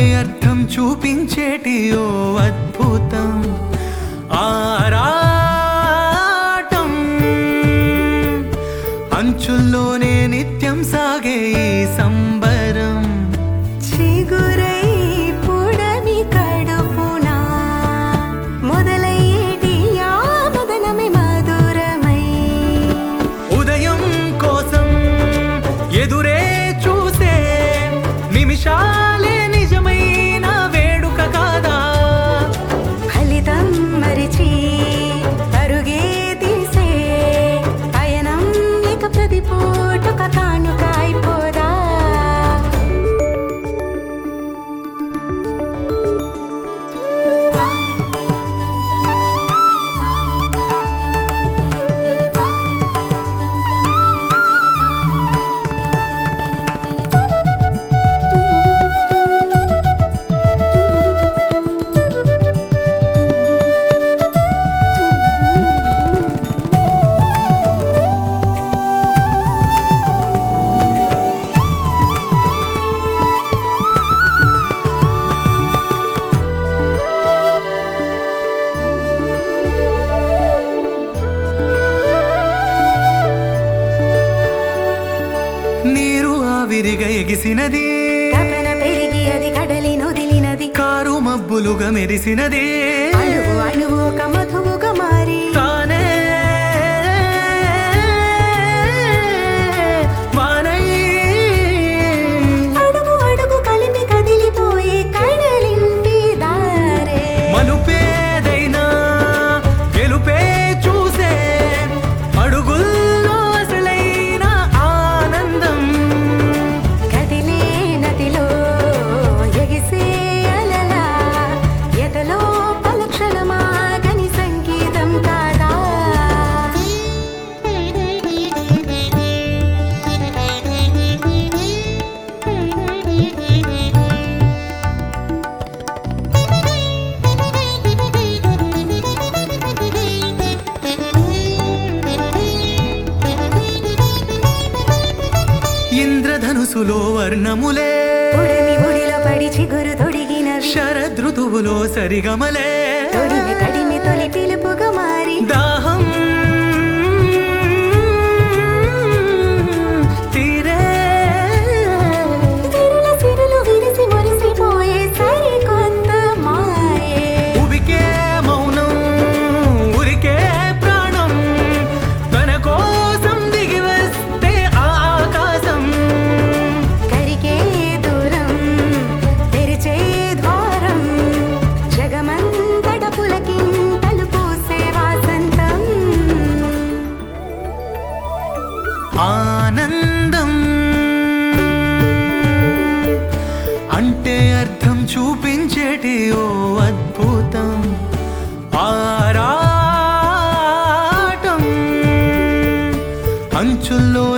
అర్థం చూపించేటి ఓ అద్భుతం ఆరాటం అంచుల్లోనే నిత్యం సాగే ఈ సంబరం చిగురై పుడమి కడుపున మొదలయ్యేటి ఆ మదనమే మధురమై ఉదయం కోసం ఎదురే చూసే నిమిషాలే నిజమైన వేడుక కాదా ఫలితం మరిచి పరుగే తీసే పయనం ఇక ప్రతి పూటొక కానుక అయిపోదా నీరు ఆవిరిగా ఎగిసినది తపన పెరిగి అది కడలి నొదిలినది కారు మబ్బులుగా మెరిసినది అణువు అణువు ఒక మధువుగా మారి తానే వానై అడుగు అడుగు కలిపి కదిలిపోయే కడలింటి దారే మలుపేదైనా గెలుపే చూసే అడుగుల్లో అసలైన ఆనందం కదిలే నదిలో ఎగిసే అలలా ఎదలో పలక్షణమాగని సంగీతం కాదా ఇంద్రధనుసులో వర్ణములే ఉడిమి ఉడిలో పడి చిగురు తొడిగినవి శరదృతువులో సరిగమలే తొడిమి తడిమి తొలి పిలుపుగా మారి దాహం తీరే సిరుల సిరులు విరిసి మురిసిపోయే సరికొత్త మాయే ఉబికే మౌనం ఉరికే ప్రాణం తన కోసం దిగి వస్తే ఆ ఆకాశం కరిగే దూరం తెరిచే ద్వారం జగమంతట పులకింతలు పూసే వాసంతం ఆనందం అంటే అర్థం చూపించేటి ఓ అద్భుతం ఆరాటం అంచుల్లో